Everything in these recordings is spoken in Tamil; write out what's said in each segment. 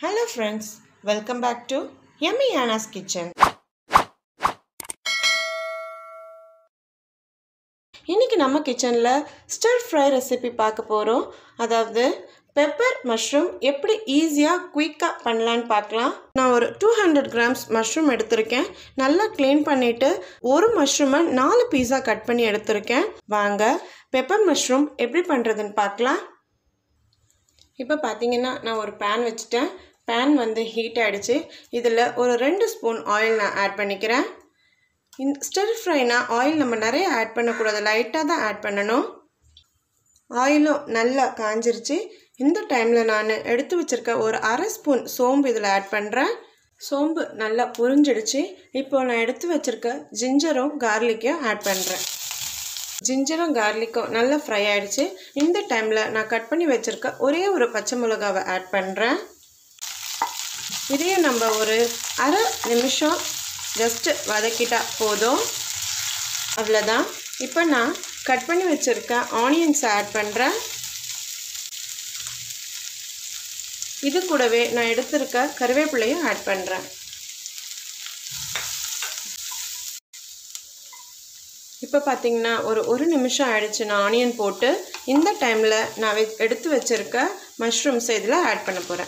hello friends welcome back to எம்மி ஆனாஸ் கிச்சன் இன்றைக்கி நம்ம கிச்சனில் ஸ்டர் ஃப்ரை ரெசிபி பார்க்க போகிறோம் அதாவது பெப்பர் மஷ்ரூம் எப்படி ஈஸியாக குயிக்காக பண்ணலான்னு பார்க்கலாம் நான் ஒரு டூ ஹண்ட்ரட் கிராம்ஸ் மஷ்ரூம் எடுத்திருக்கேன் நல்லா க்ளீன் பண்ணிவிட்டு ஒரு மஷ்ரூமை நாலு பீஸாக கட் பண்ணி எடுத்திருக்கேன் வாங்க பெப்பர் மஷ்ரூம் எப்படி பண்ணுறதுன்னு பார்க்கலாம் இப்போ பார்த்தீங்கன்னா நான் ஒரு பேன் வச்சுட்டேன் பேன் வந்து ஹீட் ஆகிடுச்சு இதில் ஒரு ரெண்டு ஸ்பூன் ஆயில் நான் ஆட் பண்ணிக்கிறேன் இந்த ஸ்டர் ஃப்ரைனா ஆயில் நம்ம நிறைய ஆட் பண்ணக்கூடாது லைட்டாக தான் ஆட் பண்ணணும் ஆயிலும் நல்லா காஞ்சிருச்சு இந்த டைமில் நான் எடுத்து வச்சுருக்க ஒரு அரை ஸ்பூன் சோம்பு இதில் ஆட் பண்ணுறேன் சோம்பு நல்லா புரிஞ்சிடுச்சு இப்போ நான் எடுத்து வச்சுருக்க ஜிஞ்சரும் கார்லிக்கையும் ஆட் பண்ணுறேன் ஜிஞ்சரும் கார்லிக்கும் நல்லா ஃப்ரை ஆகிடுச்சு இந்த டைமில் நான் கட் பண்ணி வச்சுருக்க ஒரே ஒரு பச்சை மிளகாவை ஆட் பண்ணுறேன் இதையும் நம்ம ஒரு அரை நிமிஷம் ஜஸ்ட்டு வதக்கிட்டா போதும் அவ்வளோதான் இப்போ நான் கட் பண்ணி வச்சுருக்க ஆனியன்ஸை ஆட் பண்ணுறேன் இது கூடவே நான் எடுத்திருக்க கருவேப்பிலையும் ஆட் பண்ணுறேன் இப்போ பார்த்தீங்கன்னா ஒரு ஒரு நிமிஷம் ஆயிடுச்சு நான் ஆனியன் போட்டு இந்த டைமில் நான் எடுத்து வச்சுருக்க மஷ்ரூம்ஸை இதில் ஆட் பண்ண போகிறேன்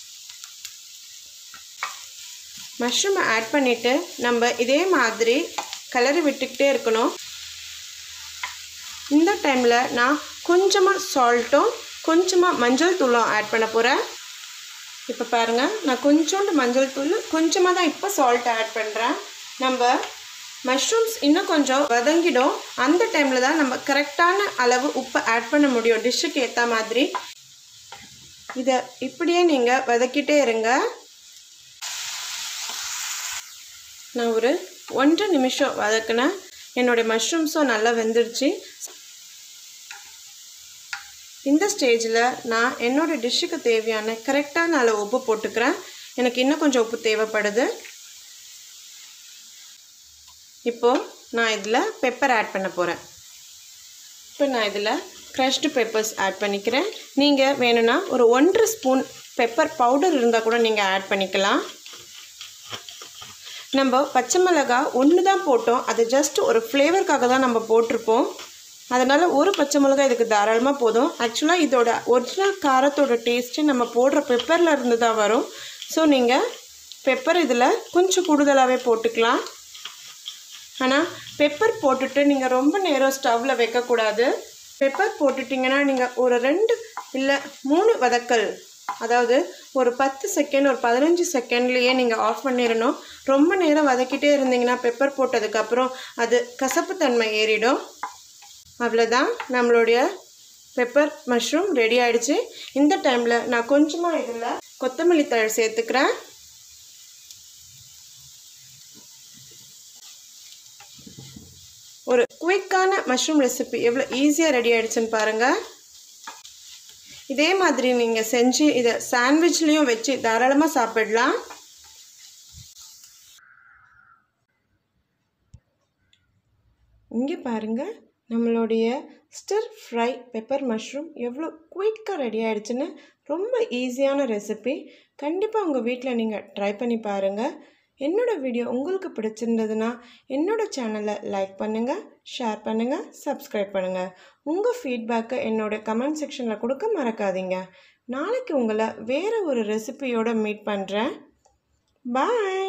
மஷ்ரூமை ஆட் பண்ணிவிட்டு நம்ம இதே மாதிரி கலரி விட்டுக்கிட்டே இருக்கணும் இந்த டைமில் நான் கொஞ்சமாக சால்ட்டும் கொஞ்சமாக மஞ்சள் தூளும் ஆட் பண்ண போகிறேன் இப்போ பாருங்கள் நான் கொஞ்சோண்டு மஞ்சள் தூள் கொஞ்சமாக தான் இப்போ சால்ட் ஆட் பண்ணுறேன் நம்ம மஷ்ரூம்ஸ் இன்னும் கொஞ்சம் வதங்கிடும் அந்த டைமில் தான் நம்ம கரெக்டான அளவு உப்பை ஆட் பண்ண முடியும் டிஷ்ஷுக்கு ஏற்ற மாதிரி இதை இப்படியே நீங்கள் வதக்கிட்டே இருங்க நான் ஒரு ஒன்றரை நிமிஷம் வதக்கினேன் என்னுடைய மஷ்ரூம்ஸும் நல்லா வெந்துருச்சு இந்த ஸ்டேஜில் நான் என்னோடய டிஷ்ஷுக்கு தேவையான கரெக்டான அளவு உப்பு போட்டுக்கிறேன் எனக்கு இன்னும் கொஞ்சம் உப்பு தேவைப்படுது இப்போது நான் இதில் பெப்பர் ஆட் பண்ண போகிறேன் இப்போ நான் இதில் க்ரஷ்டு பெப்பர்ஸ் ஆட் பண்ணிக்கிறேன் நீங்கள் வேணும்னா ஒரு ஒன்றரை ஸ்பூன் பெப்பர் பவுடர் இருந்தால் கூட நீங்கள் ஆட் பண்ணிக்கலாம் நம்ம பச்சை மிளகா ஒன்று தான் போட்டோம் அது ஜஸ்ட் ஒரு ஃப்ளேவருக்காக தான் நம்ம போட்டிருப்போம் அதனால் ஒரு பச்சை மிளகா இதுக்கு தாராளமாக போதும் ஆக்சுவலாக இதோட ஒரிஜினல் காரத்தோட டேஸ்ட்டு நம்ம போடுற பெப்பரில் இருந்து தான் வரும் ஸோ நீங்கள் பெப்பர் இதில் கொஞ்சம் கூடுதலாகவே போட்டுக்கலாம் ஆனால் பெப்பர் போட்டுட்டு நீங்கள் ரொம்ப நேரம் ஸ்டவ்வில் வைக்கக்கூடாது பெப்பர் போட்டுட்டிங்கன்னா நீங்கள் ஒரு ரெண்டு இல்லை மூணு வதக்கல் அதாவது ஒரு பத்து செகண்ட் ஒரு பதினஞ்சு செகண்ட்லேயே நீங்கள் ஆஃப் பண்ணிடணும் ரொம்ப நேரம் வதக்கிட்டே இருந்தீங்கன்னா பெப்பர் போட்டதுக்கப்புறம் அது கசப்புத்தன்மை ஏறிடும் அவ்வளோதான் நம்மளுடைய பெப்பர் மஷ்ரூம் ரெடி ஆகிடுச்சு இந்த டைமில் நான் கொஞ்சமாக இதில் கொத்தமல்லி தழை சேர்த்துக்கிறேன் ஒரு குயிக்கான மஷ்ரூம் ரெசிபி எவ்வளோ ஈஸியாக ரெடி ஆகிடுச்சுன்னு பாருங்கள் இதே மாதிரி நீங்கள் செஞ்சு இதை சாண்ட்விச்லேயும் வச்சு தாராளமாக சாப்பிடலாம் இங்கே பாருங்கள் நம்மளுடைய ஸ்டிர் ஃப்ரை பெப்பர் மஷ்ரூம் எவ்வளோ குயிக்காக ரெடி ஆகிடுச்சுன்னு ரொம்ப ஈஸியான ரெசிபி கண்டிப்பாக உங்கள் வீட்டில் நீங்கள் ட்ரை பண்ணி பாருங்கள் என்னோடய வீடியோ உங்களுக்கு பிடிச்சிருந்ததுன்னா என்னோடய சேனலை லைக் பண்ணுங்கள் ஷேர் பண்ணுங்கள் சப்ஸ்கிரைப் பண்ணுங்கள் உங்கள் ஃபீட்பேக்கை என்னோடய கமெண்ட் செக்ஷனில் கொடுக்க மறக்காதீங்க நாளைக்கு உங்களை வேறு ஒரு ரெசிபியோடு மீட் பண்ணுறேன் பாய்